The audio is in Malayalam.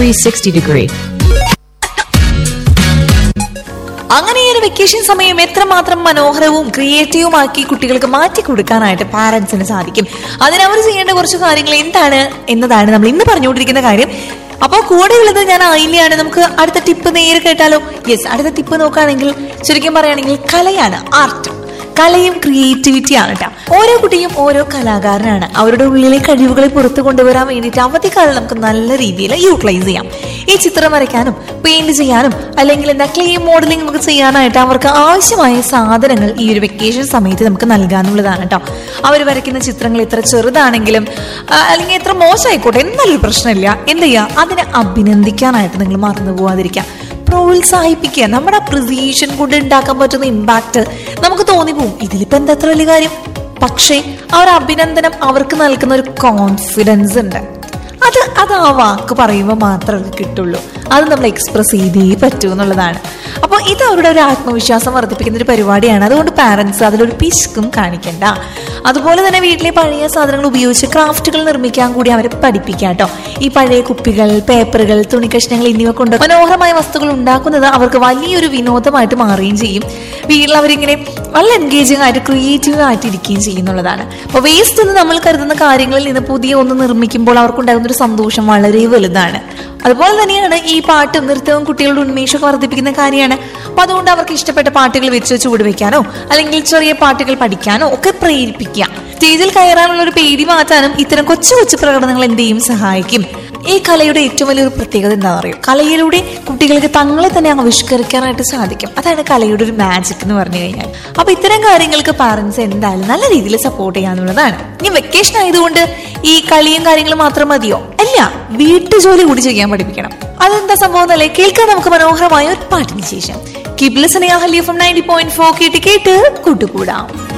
360 degree. അങ്ങനെ ഈ ഒരു വെക്കേഷൻ സമയം എത്രമാത്രം മനോഹരവും ക്രിയേറ്റീവുമാക്കി കുട്ടികൾക്ക് മാറ്റി കൊടുക്കാനായിട്ട് പാരന്റ്സിന് സാധിക്കും അതിനവർ ചെയ്യേണ്ട കുറച്ച് കാര്യങ്ങൾ എന്താണ് എന്നതാണ് നമ്മൾ ഇന്ന് പറഞ്ഞുകൊണ്ടിരിക്കുന്ന കാര്യം അപ്പോൾ കൂടെയുള്ളത് ഞാൻ ആയില്ലയാണ് നമുക്ക് അടുത്ത ടിപ്പ് നേരെ കേട്ടാലോ യെസ് അടുത്ത ടിപ്പ് നോക്കുകയാണെങ്കിൽ ശരിക്കും പറയുകയാണെങ്കിൽ കലയാണ് ആർട്ട് കലയും ക്രിയേറ്റിവിറ്റിയാണ് കേട്ടോ ഓരോ കുട്ടിയും ഓരോ കലാകാരനാണ് അവരുടെ ഉള്ളിലെ കഴിവുകളെ പുറത്തു കൊണ്ടുവരാൻ വേണ്ടിയിട്ട് അവധിക്കാലം നമുക്ക് നല്ല രീതിയിൽ യൂട്ടിലൈസ് ചെയ്യാം ഈ ചിത്രം വരയ്ക്കാനും പെയിന്റ് ചെയ്യാനും അല്ലെങ്കിൽ എന്താ ക്ലേ മോഡലിംഗ് നമുക്ക് ചെയ്യാനായിട്ട് അവർക്ക് ആവശ്യമായ സാധനങ്ങൾ ഈ ഒരു വെക്കേഷൻ സമയത്ത് നമുക്ക് നൽകാനുള്ളതാണ് കേട്ടോ അവർ വരയ്ക്കുന്ന ചിത്രങ്ങൾ എത്ര ചെറുതാണെങ്കിലും ആ, അല്ലെങ്കിൽ എത്ര മോശമായിക്കോട്ടെ എന്നൊരു പ്രശ്നമില്ല എന്ത് ചെയ്യുക അതിനെ അഭിനന്ദിക്കാനായിട്ട് നിങ്ങൾ മറന്നു പോവാതിരിക്കുക പ്രോത്സാഹിപ്പിക്കുക നമ്മുടെ അപ്രിസിയേഷൻ കൊണ്ട് ഉണ്ടാക്കാൻ പറ്റുന്ന ഇമ്പാക്ട് നമുക്ക് തോന്നിപ്പോവും ഇതിലിപ്പോ എന്താ അത്ര വലിയ കാര്യം പക്ഷേ ആ ഒരു അഭിനന്ദനം അവർക്ക് നൽകുന്ന ഒരു കോൺഫിഡൻസ് ഉണ്ട് അത് അത് ആ വാക്ക് പറയുമ്പോൾ മാത്രമേ കിട്ടുള്ളൂ അത് നമ്മൾ എക്സ്പ്രസ് ചെയ്തേ പറ്റൂ എന്നുള്ളതാണ് അപ്പോൾ ഇത് അവരുടെ ഒരു ആത്മവിശ്വാസം വർദ്ധിപ്പിക്കുന്ന ഒരു പരിപാടിയാണ് അതുകൊണ്ട് പാരന്റ്സ് അതിലൊരു പിശുക്കും കാണിക്കണ്ട അതുപോലെ തന്നെ വീട്ടിലെ പഴയ സാധനങ്ങൾ ഉപയോഗിച്ച് ക്രാഫ്റ്റുകൾ നിർമ്മിക്കാൻ കൂടി അവരെ പഠിപ്പിക്കാം കേട്ടോ ഈ പഴയ കുപ്പികൾ പേപ്പറുകൾ തുണിക്കഷ്ണങ്ങൾ എന്നിവ കൊണ്ട് മനോഹരമായ വസ്തുക്കൾ ഉണ്ടാക്കുന്നത് അവർക്ക് വലിയൊരു വിനോദമായിട്ട് മാറുകയും ചെയ്യും വീട്ടിൽ അവരിങ്ങനെ നല്ല എൻഗേജിങ് ആയിട്ട് ക്രിയേറ്റീവ് ആയിട്ട് ഇരിക്കുകയും ചെയ്യുന്നുള്ളതാണ് അപ്പോൾ വേസ്റ്റ് എന്ന് നമ്മൾ കരുതുന്ന കാര്യങ്ങളിൽ നിന്ന് പുതിയ ഒന്ന് നിർമ്മിക്കുമ്പോൾ അവർക്കുണ്ടാകുന്ന ഒരു സന്തോഷം വളരെ വലുതാണ് അതുപോലെ തന്നെയാണ് ഈ പാട്ടും നൃത്തവും കുട്ടികളുടെ ഉന്മേഷമൊക്കെ വർദ്ധിപ്പിക്കുന്ന കാര്യമാണ് അപ്പൊ അതുകൊണ്ട് അവർക്ക് ഇഷ്ടപ്പെട്ട പാട്ടുകൾ വെച്ച് ചുവടുവെക്കാനോ അല്ലെങ്കിൽ ചെറിയ പാട്ടുകൾ പഠിക്കാനോ ഒക്കെ പ്രേരിപ്പിക്കുക സ്റ്റേജിൽ കയറാനുള്ള ഒരു പേടി മാറ്റാനും ഇത്തരം കൊച്ചു കൊച്ചു പ്രകടനങ്ങൾ എന്ത് ചെയ്യും സഹായിക്കും ഈ കലയുടെ ഏറ്റവും വലിയൊരു പ്രത്യേകത എന്താ പറയുക കലയിലൂടെ കുട്ടികൾക്ക് തങ്ങളെ തന്നെ ആവിഷ്കരിക്കാനായിട്ട് സാധിക്കും അതാണ് കലയുടെ ഒരു മാജിക് എന്ന് പറഞ്ഞു കഴിഞ്ഞാൽ അപ്പൊ ഇത്തരം കാര്യങ്ങൾക്ക് പാരന്റ്സ് എന്തായാലും നല്ല രീതിയിൽ സപ്പോർട്ട് ചെയ്യാന്നുള്ളതാണ് ഇനി വെക്കേഷൻ ആയതുകൊണ്ട് ഈ കളിയും കാര്യങ്ങളും മാത്രം മതിയോ അല്ല വീട്ടുജോലി കൂടി ചെയ്യാൻ പഠിപ്പിക്കണം അതെന്താ സംഭവം എന്നല്ലേ കേൾക്കാൻ നമുക്ക് മനോഹരമായ ഒരു പാട്ടിന് ശേഷം കീപ് ലിസണിംഗ് ഹലിയ ഫ്രം നയൻറ്റി പോയിന്റ് ഫോർ കേട്ട് കേട്ട് കൂട്ടുകൂടാം